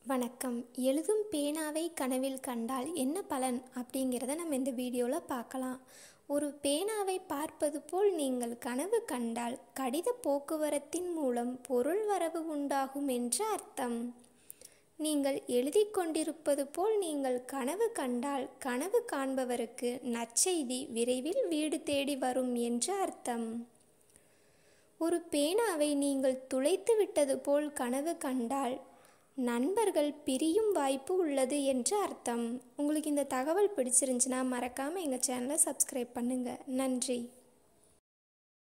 வணக்கம் எழுதும் பேனாவை கனவில் கண்டால் என்ன பலன் அப்படிங்கிறத நம்ம இந்த வீடியோவில் பார்க்கலாம் ஒரு பேனாவை பார்ப்பது போல் நீங்கள் கனவு கண்டால் கடித போக்குவரத்தின் மூலம் பொருள் வரவு உண்டாகும் என்று அர்த்தம் நீங்கள் எழுதி கொண்டிருப்பது போல் நீங்கள் கனவு கண்டால் கனவு காண்பவருக்கு நற்செய்தி விரைவில் வீடு தேடி வரும் என்று அர்த்தம் ஒரு பேனாவை நீங்கள் துளைத்து விட்டது போல் கனவு கண்டால் நண்பர்கள் பிரியும் வாய்ப்பு உள்ளது என்று அர்த்தம் உங்களுக்கு இந்த தகவல் பிடிச்சிருந்துச்சுன்னா மறக்காமல் எங்கள் சேனலை சப்ஸ்கிரைப் பண்ணுங்கள் நன்றி